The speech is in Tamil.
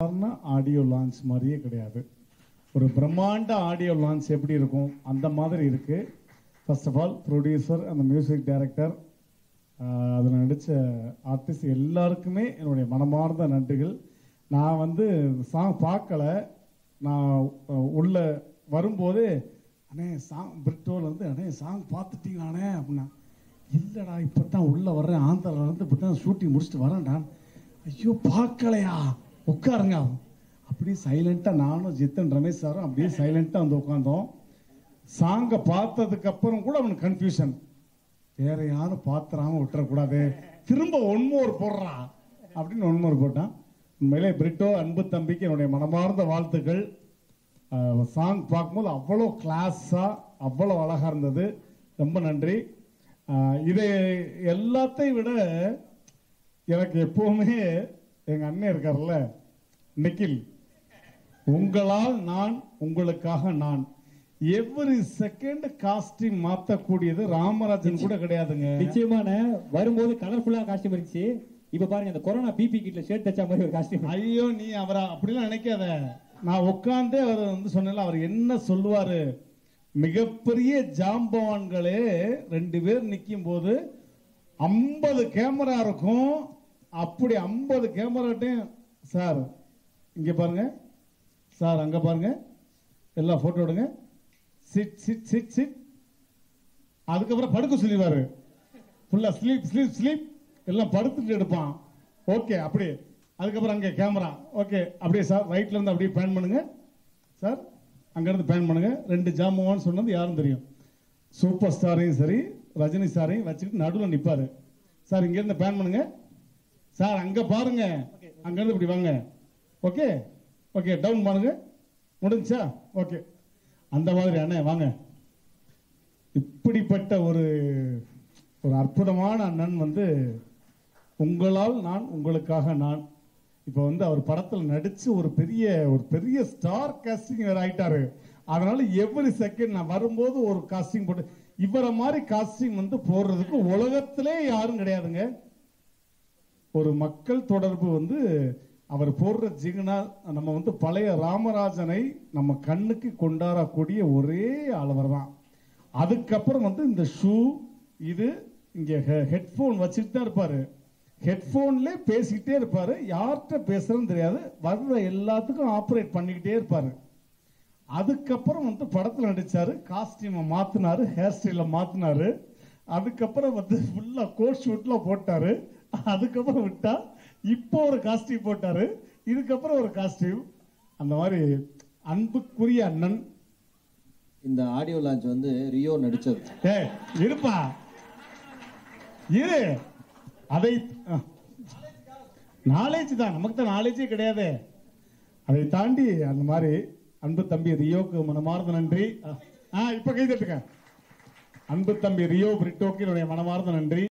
சாதாரண ஆடியோ லான்ச் மாதிரியே கிடையாது ஒரு பிரம்மாண்ட ஆடியோ லான்ச் எப்படி இருக்கும் அந்த மாதிரி இருக்கு ஃபர்ஸ்ட் ஆஃப் ஆல் ப்ரொடியூசர் அந்த மியூசிக் டைரக்டர் அதில் நடித்த ஆர்டிஸ்ட் எல்லாருக்குமே என்னுடைய மனமார்ந்த நன்றிகள் நான் வந்து சாங் பார்க்கல நான் அஹ், உள்ள வரும்போது அண்ணே சாங் பிரிட்டோல இருந்து அண்ணே சாங் பார்த்துட்டீங்களாண்ணே அப்படின்னா இல்லைடா இப்போ தான் உள்ளே வர்றேன் ஆந்திரால இருந்து இப்போ தான் ஷூட்டிங் முடிச்சுட்டு வரேன்டா ஐயோ பார்க்கலையா உட்காருங்க அப்படியே சைலண்ட்டாக நானும் ஜித்தன் ரமேஷ் சாரும் அப்படியே சைலண்ட்டாக வந்து உட்காந்தோம் சாங்கை பார்த்ததுக்கு அப்புறம் கூட அவனுக்கு கன்ஃபியூஷன் வேற யாரும் பாத்திராம விட்டுறக்கூடாது திரும்ப ஒன்மோர் போடுறா அப்படின்னு ஒன்மோர் போட்டான் உண்மையிலே பிரிட்டோ அன்பு தம்பிக்கு என்னுடைய மனமார்ந்த வாழ்த்துக்கள் சாங் பார்க்கும்போது அவ்வளோ கிளாஸாக அவ்வளோ அழகாக இருந்தது ரொம்ப நன்றி அஹ், இதை எல்லாத்தையும் விட எனக்கு எப்பவுமே எங்க அண்ணன் இருக்கார்ல நிக்கில் உங்களால் நான் உங்களுக்காக நான் எவ்ரி செகண்ட் காஸ்டிங் மாத்தக்கூடியது ராமராஜன் கூட கிடையாதுங்க நிச்சயமான வரும்போது கலர்ஃபுல்லா காஸ்டியூம் இருந்துச்சு இப்ப பாருங்க இந்த கொரோனா பிபி கிட்ல ஷர்ட் தச்ச மாதிரி ஒரு காஸ்டியூம் ஐயோ நீ அவரை அப்படிலாம் நினைக்காத நான் உட்கார்ந்தே அவர் வந்து சொன்னேன்ல அவர் என்ன சொல்லுவாரு மிகப்பெரிய ஜாம்பவான்களே ரெண்டு பேர் நிற்கும் போது ஐம்பது கேமரா இருக்கும் அப்படி ஐம்பது கேமராட்டையும் சார் இங்க பாருங்க சார் அங்க பாருங்க எல்லாம் போட்டோ எடுங்க சிட் சிட் சிட் சிட் அதுக்கப்புறம் படுக்க சொல்லிடுவாரு ஃபுல்லா ஸ்லீப் ஸ்லீப் ஸ்லீப் எல்லாம் படுத்துட்டு எடுப்பான் ஓகே அப்படியே அதுக்கப்புறம் அங்கே கேமரா ஓகே அப்படியே சார் ரைட்ல இருந்து அப்படியே பேன் பண்ணுங்க சார் அங்க இருந்து பேன் பண்ணுங்க ரெண்டு ஜாமுவான்னு சொன்னது யாரும் தெரியும் சூப்பர் ஸ்டாரையும் சரி ரஜினி சாரையும் வச்சுக்கிட்டு நடுவில் நிப்பாரு சார் இங்க இருந்து பேன் பண்ணுங்க சார் அங்க பாருங்க அங்க இருந்து இப்படி வாங்க ஓகே ஓகே டவுன் பண்ணுங்க முடிஞ்சா ஓகே அந்த மாதிரி அண்ணே வாங்க இப்படிப்பட்ட ஒரு ஒரு அற்புதமான அண்ணன் வந்து உங்களால் நான் உங்களுக்காக நான் இப்போ வந்து அவர் படத்துல நடிச்சு ஒரு பெரிய ஒரு பெரிய ஸ்டார் காஸ்டிங் வேற ஆயிட்டாரு அதனால எவ்ரி செகண்ட் நான் வரும்போது ஒரு காஸ்டிங் போட்டு இவரை மாதிரி காஸ்டிங் வந்து போடுறதுக்கு உலகத்திலே யாரும் கிடையாதுங்க ஒரு மக்கள் தொடர்பு வந்து அவர் போடுற ஜிகுனா நம்ம வந்து பழைய ராமராஜனை நம்ம கண்ணுக்கு கொண்டாடக்கூடிய ஒரே ஆளவர் தான் அதுக்கப்புறம் வந்து இந்த ஷூ இது இங்க ஹெட்ஃபோன் வச்சுட்டு தான் இருப்பாரு ஹெட்ஃபோன்ல பேசிக்கிட்டே இருப்பாரு யார்கிட்ட பேசுறதுன்னு தெரியாது வர்ற எல்லாத்துக்கும் ஆப்ரேட் பண்ணிக்கிட்டே இருப்பாரு அதுக்கப்புறம் வந்து படத்துல நடிச்சாரு காஸ்டியூமை மாத்தினாரு ஹேர் ஸ்டைல மாத்தினாரு அதுக்கப்புறம் வந்து ஃபுல்லா கோட் ஷூட்ல போட்டாரு அதுக்கப்புறம் விட்டா இப்போ ஒரு காஸ்டியூம் போட்டாரு இதுக்கப்புறம் ஒரு காஸ்டியூம் அந்த மாதிரி அன்புக்குரிய அண்ணன் இந்த ஆடியோ லான்ச் வந்து ரியோ நடிச்சது ஏய் இருப்பா இரு அதை நாலேஜ் தான் நமக்கு தான் நாலேஜே கிடையாது அதை தாண்டி அந்த மாதிரி அன்பு தம்பி ரியோக்கு மனமார்ந்த நன்றி ஆ இப்ப கை தட்டுங்க அன்பு தம்பி ரியோ பிரிட்டோக்கு என்னுடைய மனமார்ந்த நன்றி